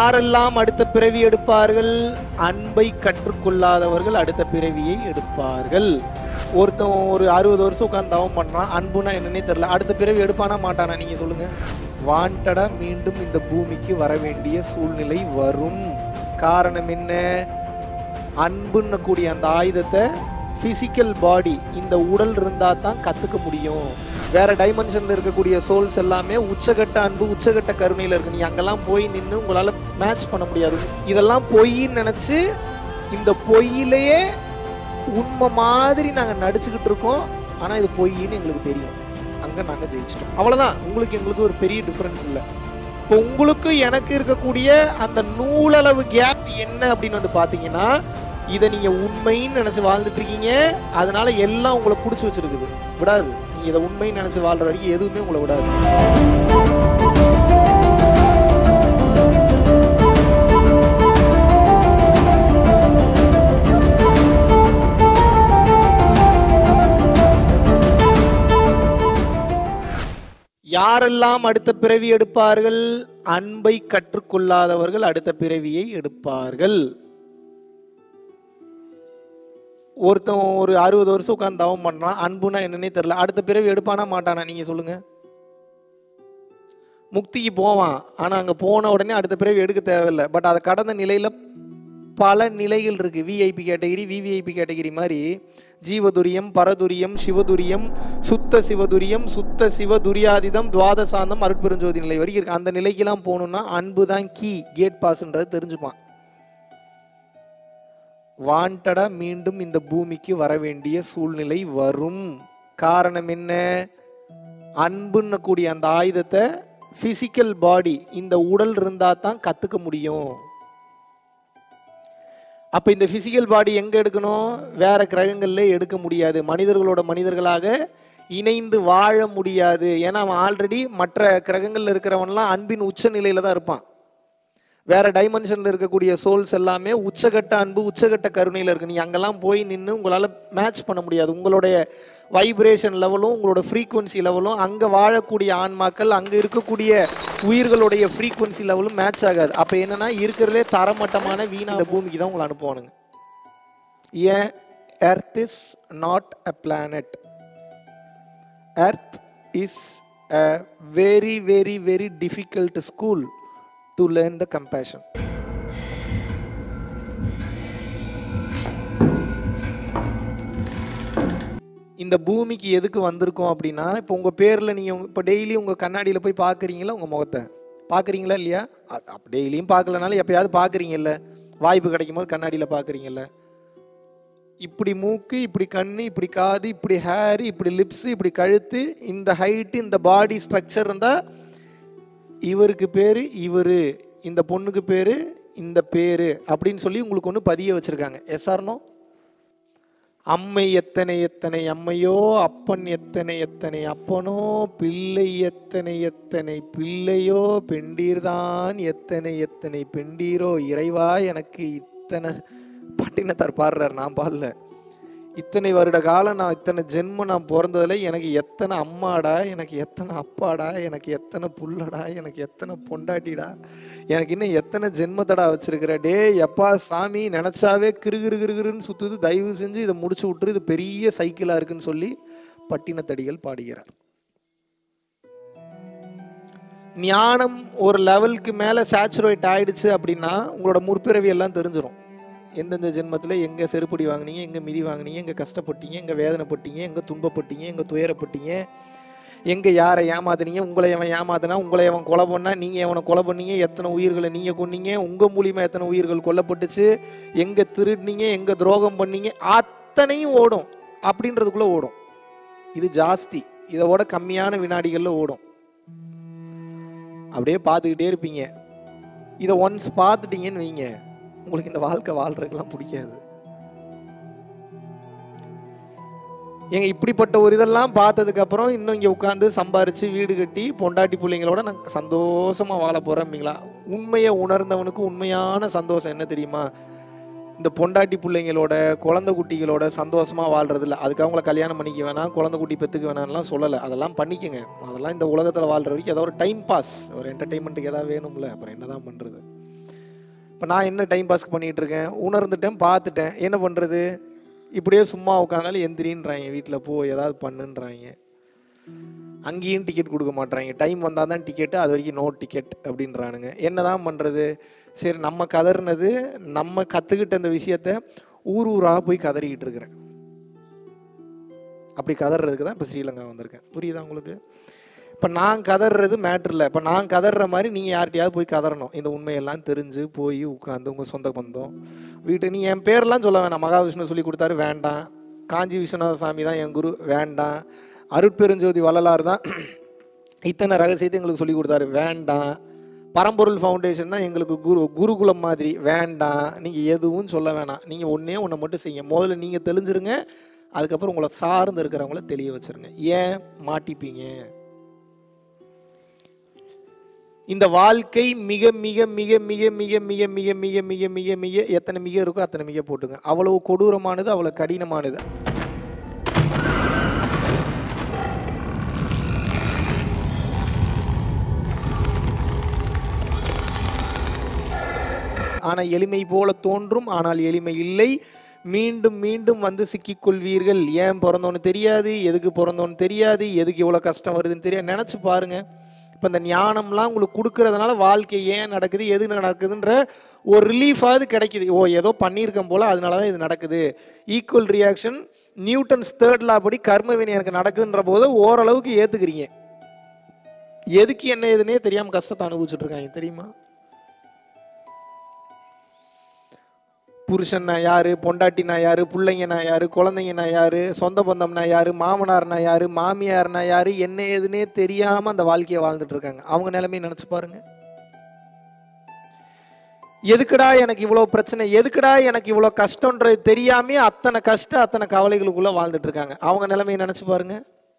யாரெல்லாம் அடுத்த பிறவி எடுப்பார்கள் அன்பை கற்றுக்கொள்ளாதவர்கள் அடுத்த பிறவியை எடுப்பார்கள் ஒருத்தன் ஒரு அறுபது வருஷம் உட்காந்து தவம் பண்றான் அன்புனா என்னன்னே தெரியல அடுத்த பிறவி எடுப்பானா மாட்டானா நீங்க சொல்லுங்க வாண்டடா மீண்டும் இந்த பூமிக்கு வர வேண்டிய சூழ்நிலை வரும் காரணம் என்ன அன்புன்னு கூடிய அந்த ஆயுதத்தை பிசிக்கல் பாடி இந்த உடல் இருந்தா தான் கத்துக்க முடியும் வேற டைமென்ஷன்ல இருக்கக்கூடிய சோல்ஸ் எல்லாமே உச்சகட்ட அன்பு உச்சகட்ட கருணையில இருக்கு நீ அங்கெல்லாம் போய் நின்று உங்களால மேட்ச் பண்ண முடியாது இதெல்லாம் பொய்ன்னு நினைச்சு இந்த பொய்யிலேயே உண்மை மாதிரி நாங்க நடிச்சுக்கிட்டு இருக்கோம் ஆனா இது பொய்ன்னு எங்களுக்கு தெரியும் அங்க நாங்க ஜெயிச்சிட்டோம் அவ்வளவுதான் உங்களுக்கு எங்களுக்கு ஒரு பெரிய டிஃபரன்ஸ் இல்லை இப்போ உங்களுக்கு எனக்கு இருக்கக்கூடிய அந்த நூலளவு கேப் என்ன அப்படின்னு வந்து பாத்தீங்கன்னா இதை நீங்க உண்மைன்னு நினைச்சு வாழ்ந்துட்டு இருக்கீங்க அதனால எல்லாம் உங்களை பிடிச்சி வச்சிருக்குது விடாது நீங்க இதை உண்மைன்னு நினைச்சு வாழ்ற வரைக்கும் எதுவுமே உங்களை விடாது யாரெல்லாம் அடுத்த பிறவி எடுப்பார்கள் அன்பை கற்றுக்கொள்ளாதவர்கள் அடுத்த பிறவியை எடுப்பார்கள் ஒருத்தன் ஒரு அறுபது வருஷம் உட்காந்து தவம் பண்றான் அன்புனா என்னன்னே தெரியல அடுத்த பிறவி எடுப்பானா மாட்டானா நீங்க சொல்லுங்க முக்திக்கு போவான் ஆனா அங்க போன உடனே அடுத்த பிறவி எடுக்க தேவையில்லை பட் அதை கடந்த நிலையில பல நிலைகள் இருக்கு விஐபி கேட்டகிரி விவிஐபி கேட்டகிரி மாதிரி ஜீவதுரியம் பரதுரியம் சிவதுரியம் சுத்த சிவதுரியம் சுத்த சிவதுரியாதிதம் துவாதசாந்தம் அருட்பெருஞ்சோதி நிலை வரைக்கும் இருக்கு அந்த நிலைக்கெல்லாம் போகணும்னா அன்பு தான் கீ கேட் பாஸ்ன்றது தெரிஞ்சுப்பான் வாண்டடா மீண்டும் இந்த பூமிக்கு வர வேண்டிய சூழ்நிலை வரும் காரணம் என்ன அன்புன்னு கூடிய அந்த ஆயுதத்தை பிசிக்கல் பாடி இந்த உடல் இருந்தா தான் கத்துக்க முடியும் அப்ப இந்த பிசிக்கல் பாடி எங்க எடுக்கணும் வேற கிரகங்கள்ல எடுக்க முடியாது மனிதர்களோட மனிதர்களாக இணைந்து வாழ முடியாது ஏன்னா அவன் ஆல்ரெடி மற்ற கிரகங்கள்ல இருக்கிறவன்லாம் அன்பின் உச்ச நிலையில தான் இருப்பான் வேற டைமென்ஷன்ல இருக்கக்கூடிய சோல்ஸ் எல்லாமே உச்சகட்ட அன்பு உச்சகட்ட கருணையில இருக்கு நீ அங்கெல்லாம் போய் நின்று உங்களால மேட்ச் பண்ண முடியாது உங்களுடைய வைப்ரேஷன் லெவலும் உங்களோட ஃப்ரீக்குவன்சி லெவலும் அங்க வாழக்கூடிய ஆன்மாக்கள் அங்க இருக்கக்கூடிய உயிர்களுடைய ஃப்ரீக்குவன்சி லெவலும் மேட்ச் ஆகாது அப்ப என்னன்னா இருக்கிறதுலே தரமட்டமான வீணா இந்த பூமிக்கு தான் உங்களை அனுப்புவானுங்க ஏன் earth is not a planet earth is a very very very difficult school to learn the compassion இந்த பூமிக்கு எதுக்கு வந்திருக்கோம் அப்படின்னா இப்போ உங்கள் பேரில் நீங்கள் இப்போ டெய்லி உங்கள் கண்ணாடியில் போய் பார்க்குறீங்களா உங்கள் முகத்தை பார்க்குறீங்களா இல்லையா டெய்லியும் பார்க்கலனாலும் எப்பயாவது பார்க்குறீங்கல்ல வாய்ப்பு கிடைக்கும் போது கண்ணாடியில் பார்க்குறீங்கல்ல இப்படி மூக்கு இப்படி கண்ணு இப்படி காது இப்படி ஹேர் இப்படி லிப்ஸ் இப்படி கழுத்து இந்த ஹைட்டு இந்த பாடி ஸ்ட்ரக்சர் இருந்தால் இவருக்கு பேர் இவர் இந்த பொண்ணுக்கு பேர் இந்த பேர் அப்படின்னு சொல்லி உங்களுக்கு ஒன்று பதிய வச்சுருக்காங்க எஸ்ஆர்னோ அம்மை எத்தனை எத்தனை அம்மையோ அப்பன் எத்தனை எத்தனை அப்பனோ பிள்ளை எத்தனை எத்தனை பிள்ளையோ பெண்டீர்தான் எத்தனை எத்தனை பெண்டீரோ இறைவா எனக்கு இத்தனை பட்டினத்தார் பாடுறார் நான் பாடல இத்தனை வருட காலம் நான் இத்தனை ஜென்மம் நான் பிறந்ததுல எனக்கு எத்தனை அம்மாடா எனக்கு எத்தனை அப்பாடா எனக்கு எத்தனை புள்ளடா எனக்கு எத்தனை பொண்டாட்டிடா எனக்கு இன்னும் எத்தனை ஜென்மத்தடா வச்சிருக்கிற டே எப்பா சாமி நினைச்சாவே கிருகிரு கிருகிருன்னு சுத்துது தயவு செஞ்சு இதை முடிச்சு விட்டுரு இது பெரிய சைக்கிளா இருக்குன்னு சொல்லி பட்டினத்தடிகள் பாடுகிறார் ஞானம் ஒரு லெவலுக்கு மேல சேச்சுரேட் ஆயிடுச்சு அப்படின்னா உங்களோட முற்பிறவி எல்லாம் தெரிஞ்சிடும் எந்தெந்த ஜென்மத்தில் எங்கே செருப்படி வாங்குனீங்க எங்கே மிதி வாங்குனீங்க எங்கே கஷ்டப்பட்டீங்க எங்கே வேதனைப்பட்டீங்க எங்கே துன்பப்பட்டீங்க எங்கே துயரப்பட்டீங்க எங்கே யாரை ஏமாத்துனீங்க உங்களை எவன் ஏமாத்தினா உங்களை எவன் கொலை பண்ணா நீங்கள் எவனை கொலை பண்ணீங்க எத்தனை உயிர்களை நீங்கள் கொன்னீங்க உங்கள் மூலியமாக எத்தனை உயிர்கள் கொல்லப்பட்டுச்சு எங்கே திருடினீங்க எங்கே துரோகம் பண்ணீங்க அத்தனையும் ஓடும் அப்படின்றதுக்குள்ளே ஓடும் இது ஜாஸ்தி இதோட கம்மியான வினாடிகளில் ஓடும் அப்படியே பார்த்துக்கிட்டே இருப்பீங்க இதை ஒன்ஸ் பார்த்துட்டீங்கன்னு வைங்க உங்களுக்கு இந்த வாழ்க்கை வாழ்றதுக்கெல்லாம் பிடிக்காது ஏங்க இப்படிப்பட்ட ஒரு இதெல்லாம் பார்த்ததுக்கு அப்புறம் இன்னும் இங்கே உட்காந்து சம்பாரிச்சு வீடு கட்டி பொண்டாட்டி பிள்ளைங்களோட நான் சந்தோஷமா வாழ போறேன்ங்களா உண்மையை உணர்ந்தவனுக்கு உண்மையான சந்தோஷம் என்ன தெரியுமா இந்த பொண்டாட்டி பிள்ளைங்களோட குழந்தை குட்டிகளோட சந்தோஷமா வாழ்றது இல்லை அதுக்கு அவங்கள கல்யாணம் பண்ணிக்க வேணாம் குழந்தை குட்டி பெற்றுக்க வேணாம்லாம் சொல்லலை அதெல்லாம் பண்ணிக்கங்க அதெல்லாம் இந்த உலகத்தில் வாழ்ற வரைக்கும் ஏதாவது ஒரு டைம் பாஸ் ஒரு என்டர்டைன்மெண்ட்டுக்கு ஏதாவது வேணும்ல அப்புறம் என்னதான் பண்றது இப்போ நான் என்ன டைம் பாஸ் பண்ணிட்டு இருக்கேன் உணர்ந்துட்டேன் பார்த்துட்டேன் என்ன பண்ணுறது இப்படியே சும்மா உட்காந்தாலும் எந்திரின்றாங்க வீட்டில் போ ஏதாவது பண்ணுன்றாங்க அங்கேயும் டிக்கெட் கொடுக்க மாட்றாங்க டைம் வந்தால் தான் டிக்கெட்டு அது வரைக்கும் நோ டிக்கெட் அப்படின்றானுங்க என்னதான் பண்ணுறது சரி நம்ம கதறினது நம்ம கற்றுக்கிட்ட அந்த விஷயத்த ஊர் ஊராக போய் கதறிக்கிட்டு இருக்கிறேன் அப்படி கதறதுக்கு தான் இப்போ ஸ்ரீலங்கா வந்திருக்கேன் புரியுதா உங்களுக்கு இப்போ நான் கதறது மேட்ரு இல்லை இப்போ நான் கதற மாதிரி நீங்கள் யார்கிட்டயாவது போய் கதறணும் இந்த உண்மையெல்லாம் தெரிஞ்சு போய் உட்காந்து உங்கள் சொந்த பந்தம் வீட்டு நீ என் பேர்லாம் சொல்ல வேணாம் மகாவிஷ்ணு சொல்லி கொடுத்தாரு வேண்டாம் காஞ்சி விஸ்வநாத சாமி தான் என் குரு வேண்டாம் அருட்பெருஞ்சோதி வள்ளலார் தான் இத்தனை ரகசியத்தை எங்களுக்கு சொல்லி கொடுத்தாரு வேண்டாம் பரம்பொருள் ஃபவுண்டேஷன் தான் எங்களுக்கு குரு குருகுலம் மாதிரி வேண்டாம் நீங்கள் எதுவும் சொல்ல வேணாம் நீங்கள் ஒன்றே ஒன்றை மட்டும் செய்யுங்க முதல்ல நீங்கள் தெளிஞ்சிருங்க அதுக்கப்புறம் உங்களை சார்ந்து இருக்கிறவங்கள தெளிய வச்சிருங்க ஏன் மாட்டிப்பீங்க இந்த வாழ்க்கை மிக மிக மிக மிக மிக மிக மிக மிக மிக மிக மிக எத்தனை மிக இருக்கோ அத்தனை மிக போட்டுங்க அவ்வளவு கொடூரமானது அவ்வளவு கடினமானது ஆனால் எளிமை போல தோன்றும் ஆனால் எளிமை இல்லை மீண்டும் மீண்டும் வந்து சிக்கிக்கொள்வீர்கள் ஏன் பிறந்தோன்னு தெரியாது எதுக்கு பிறந்தோன்னு தெரியாது எதுக்கு இவ்வளோ கஷ்டம் வருதுன்னு தெரியாது நினச்சி பாருங்க இப்போ இந்த ஞானம்லாம் உங்களுக்கு கொடுக்கறதுனால வாழ்க்கை ஏன் நடக்குது எது நடக்குதுன்ற ஒரு ரிலீஃபாவது கிடைக்குது ஓ ஏதோ பண்ணியிருக்கேன் போல அதனால தான் இது நடக்குது equal reaction Newton's third law படி கர்ம வினை எனக்கு நடக்குதுன்ற போது ஓரளவுக்கு ஏற்றுக்கிறீங்க எதுக்கு என்ன ஏதுன்னே தெரியாமல் கஷ்டத்தை அனுபவிச்சுட்டு இருக்காங்க தெரியுமா புருஷன்னா யாரு பொண்டாட்டினா யாரு பிள்ளைங்கனா யாரு குழந்தைங்கனா யாரு சொந்த பந்தம்னா யாரு மாமனார்னா யாரு மாமியார்னா யாரு என்ன ஏதுன்னே தெரியாம அந்த வாழ்க்கையை வாழ்ந்துட்டு இருக்காங்க அவங்க நிலைமையை நினைச்சு பாருங்க எதுக்குடா எனக்கு இவ்வளோ பிரச்சனை எதுக்குடா எனக்கு இவ்வளோ கஷ்டன்றது தெரியாமே அத்தனை கஷ்டம் அத்தனை கவலைகளுக்குள்ள வாழ்ந்துட்டு இருக்காங்க அவங்க நிலைமையை நினைச்சு பாருங்க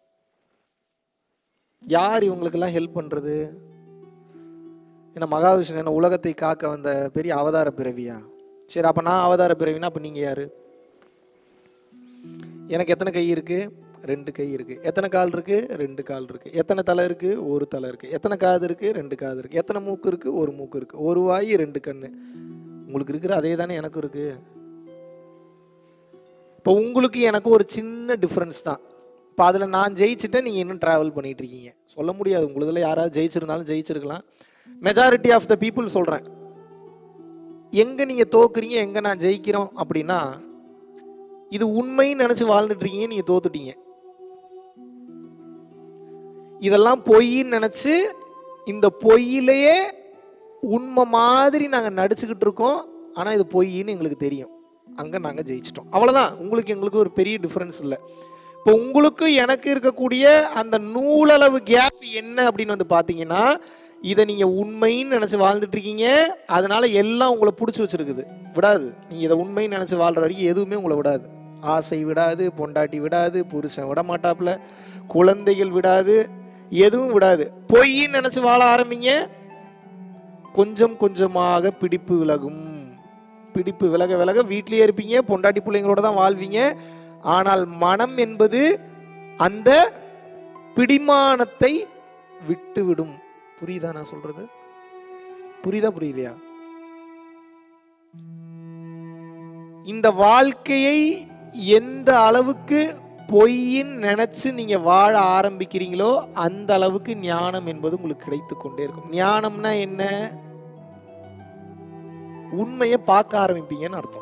யார் இவங்களுக்கெல்லாம் ஹெல்ப் பண்றது ஏன்னா மகாவிஷ்ணு என்ன உலகத்தை காக்க வந்த பெரிய அவதார பிறவியா சரி அப்போ நான் அவதார பிறவினா அப்போ நீங்கள் யார் எனக்கு எத்தனை கை இருக்கு ரெண்டு கை இருக்கு எத்தனை கால் இருக்கு ரெண்டு கால் இருக்கு எத்தனை தலை இருக்கு ஒரு தலை இருக்கு எத்தனை காது இருக்கு ரெண்டு காது இருக்கு எத்தனை மூக்கு இருக்கு ஒரு மூக்கு இருக்கு ஒரு வாய் ரெண்டு கண்ணு உங்களுக்கு இருக்கிற அதே தானே எனக்கும் இருக்கு இப்போ உங்களுக்கு எனக்கு ஒரு சின்ன டிஃப்ரென்ஸ் தான் இப்போ அதில் நான் ஜெயிச்சுட்டேன் நீங்கள் இன்னும் ட்ராவல் பண்ணிட்டு இருக்கீங்க சொல்ல முடியாது உங்களுதில் யாராவது ஜெயிச்சிருந்தாலும் ஜெயிச்சிருக்கலாம் மெஜாரிட்டி ஆஃப் த பீப்புள் சொல்கிறேன் எங்கே நீங்கள் தோக்குறீங்க எங்கே நான் ஜெயிக்கிறோம் அப்படின்னா இது உண்மைன்னு நினச்சி வாழ்ந்துட்டு இருக்கீங்க நீங்கள் தோத்துட்டீங்க இதெல்லாம் பொய்ன்னு நினச்சி இந்த பொய்யிலேயே உண்மை மாதிரி நாங்கள் நடிச்சுக்கிட்டு இருக்கோம் ஆனால் இது பொய்ன்னு எங்களுக்கு தெரியும் அங்கே நாங்கள் ஜெயிச்சிட்டோம் அவ்வளோதான் உங்களுக்கு எங்களுக்கு ஒரு பெரிய டிஃப்ரென்ஸ் இல்லை இப்போ உங்களுக்கு எனக்கு இருக்கக்கூடிய அந்த நூலளவு கேப் என்ன அப்படின்னு வந்து பார்த்தீங்கன்னா இதை நீங்கள் உண்மைன்னு நினச்சி வாழ்ந்துட்டு இருக்கீங்க அதனால எல்லாம் உங்களை பிடிச்சி வச்சிருக்குது விடாது நீங்கள் இதை உண்மைன்னு நினச்சி வாழ்ற வரைக்கும் எதுவுமே உங்களை விடாது ஆசை விடாது பொண்டாட்டி விடாது புருஷன் விட மாட்டாப்புல குழந்தைகள் விடாது எதுவும் விடாது பொய்ன்னு நினச்சி வாழ ஆரம்பிங்க கொஞ்சம் கொஞ்சமாக பிடிப்பு விலகும் பிடிப்பு விலக விலக வீட்டிலேயே இருப்பீங்க பொண்டாட்டி பிள்ளைங்களோட தான் வாழ்வீங்க ஆனால் மனம் என்பது அந்த பிடிமானத்தை விட்டு விடும் புரியுதா நான் சொல்றது புரியுதா புரியலையா இந்த வாழ்க்கையை எந்த அளவுக்கு பொய்ன்னு நினைச்சு நீங்க வாழ ஆரம்பிக்கிறீங்களோ அந்த அளவுக்கு ஞானம் என்பது உங்களுக்கு கிடைத்து கொண்டே இருக்கும் ஞானம்னா என்ன உண்மையை பார்க்க ஆரம்பிப்பீங்கன்னு அர்த்தம்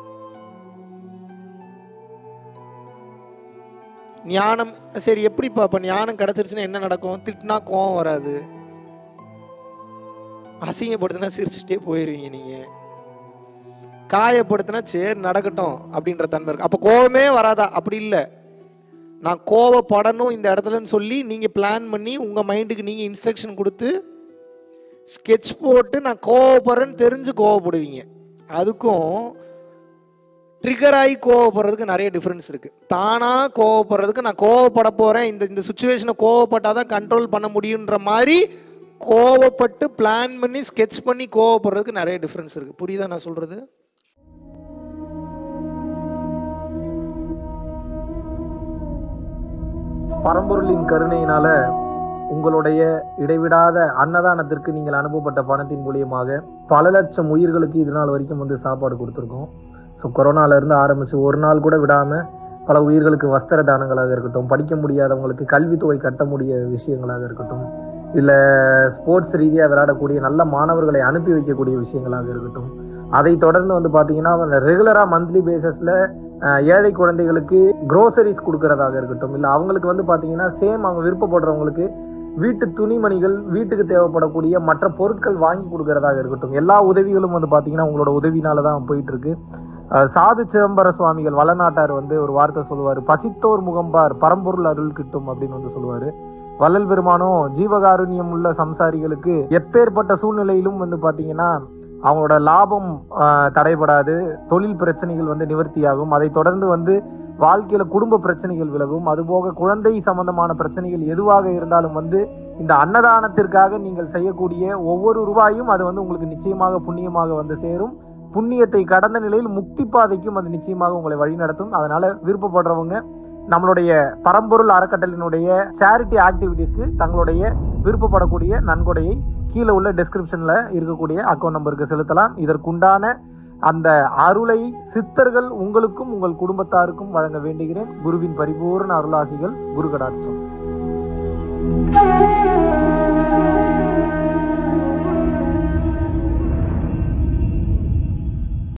ஞானம் சரி எப்படிப்பா அப்ப ஞானம் கிடைச்சிருச்சுன்னா என்ன நடக்கும் திட்டினா கோவம் வராது அசிங்கப்படுத்தினா சிரிச்சுட்டே போயிருவீங்க நீங்க காயப்படுத்தினா சரி நடக்கட்டும் அப்படின்ற தன்மை இருக்கு அப்போ கோவமே வராதா அப்படி இல்லை நான் கோவப்படணும் இந்த இடத்துலன்னு சொல்லி நீங்கள் பிளான் பண்ணி உங்கள் மைண்டுக்கு நீங்கள் இன்ஸ்ட்ரக்ஷன் கொடுத்து ஸ்கெட்ச் போட்டு நான் கோவப்படுறேன்னு தெரிஞ்சு கோவப்படுவீங்க அதுக்கும் ட்ரிகர் ஆகி கோவப்படுறதுக்கு நிறைய டிஃப்ரென்ஸ் இருக்குது தானாக கோவப்படுறதுக்கு நான் கோவப்பட போகிறேன் இந்த இந்த சுச்சுவேஷனை கோவப்பட்டால் தான் கண்ட்ரோல் பண்ண முடியுன்ற மாதிரி கோவப்பட்டு பிளான் பண்ணி ஸ்கெட்ச் பண்ணி கோவப்படுறதுக்கு நிறைய டிஃப்ரென்ஸ் இருக்குது புரியுதா நான் சொல்கிறது பரம்பொருளின் கருணையினால உங்களுடைய இடைவிடாத அன்னதானத்திற்கு நீங்கள் அனுப்பப்பட்ட பணத்தின் மூலியமாக பல லட்சம் உயிர்களுக்கு இது நாள் வரைக்கும் வந்து சாப்பாடு கொடுத்துருக்கோம் ஸோ கொரோனாலேருந்து ஆரம்பித்து ஒரு நாள் கூட விடாமல் பல உயிர்களுக்கு வஸ்திர தானங்களாக இருக்கட்டும் படிக்க முடியாதவங்களுக்கு கல்வித்தொகை கட்ட முடிய விஷயங்களாக இருக்கட்டும் இல்லை ஸ்போர்ட்ஸ் ரீதியாக விளையாடக்கூடிய நல்ல மாணவர்களை அனுப்பி வைக்கக்கூடிய விஷயங்களாக இருக்கட்டும் அதை தொடர்ந்து வந்து பார்த்தீங்கன்னா ரெகுலராக மந்த்லி பேசிஸில் ஏழை குழந்தைகளுக்கு க்ரோசரிஸ் கொடுக்கறதாக இருக்கட்டும் இல்லை அவங்களுக்கு வந்து பார்த்தீங்கன்னா சேம் அவங்க விருப்பப்படுறவங்களுக்கு வீட்டு துணிமணிகள் வீட்டுக்கு தேவைப்படக்கூடிய மற்ற பொருட்கள் வாங்கி கொடுக்கறதாக இருக்கட்டும் எல்லா உதவிகளும் வந்து பார்த்தீங்கன்னா உங்களோட உதவினால தான் போயிட்டு இருக்கு அஹ் சாது சிதம்பர சுவாமிகள் வளநாட்டார் வந்து ஒரு வார்த்தை சொல்லுவார் பசித்தோர் முகம்பார் பரம்பொருள் அருள் கிட்டும் அப்படின்னு வந்து சொல்லுவார் வள்ளல் பெருமானும் ஜீவகாருண்யம் உள்ள சம்சாரிகளுக்கு எப்பேற்பட்ட சூழ்நிலையிலும் வந்து பார்த்தீங்கன்னா அவங்களோட லாபம் ஆஹ், தடைபடாது தொழில் பிரச்சனைகள் வந்து நிவர்த்தியாகும் அதை தொடர்ந்து வந்து வாழ்க்கையில குடும்ப பிரச்சனைகள் விலகும் அதுபோக குழந்தை சம்பந்தமான பிரச்சனைகள் எதுவாக இருந்தாலும் வந்து இந்த அன்னதானத்திற்காக நீங்கள் செய்யக்கூடிய ஒவ்வொரு ரூபாயும் அது வந்து உங்களுக்கு நிச்சயமாக புண்ணியமாக வந்து சேரும் புண்ணியத்தை கடந்த நிலையில் முக்தி பாதைக்கும் அது நிச்சயமாக உங்களை வழிநடத்தும் அதனால விருப்பப்படுறவங்க நம்மளுடைய பரம்பொருள் அறக்கட்டளினுடைய சேரிட்டி ஆக்டிவிட்டீஸ்க்கு தங்களுடைய விருப்பப்படக்கூடிய நன்கொடையை கீழே உள்ள டெஸ்கிரிப்ஷன்ல இருக்கக்கூடிய அக்கௌண்ட் நம்பருக்கு செலுத்தலாம் இதற்குண்டான அந்த அருளை சித்தர்கள் உங்களுக்கும் உங்கள் குடும்பத்தாருக்கும் வழங்க வேண்டுகிறேன் குருவின் பரிபூர்ண அருளாசிகள் குரு கடாட்சம்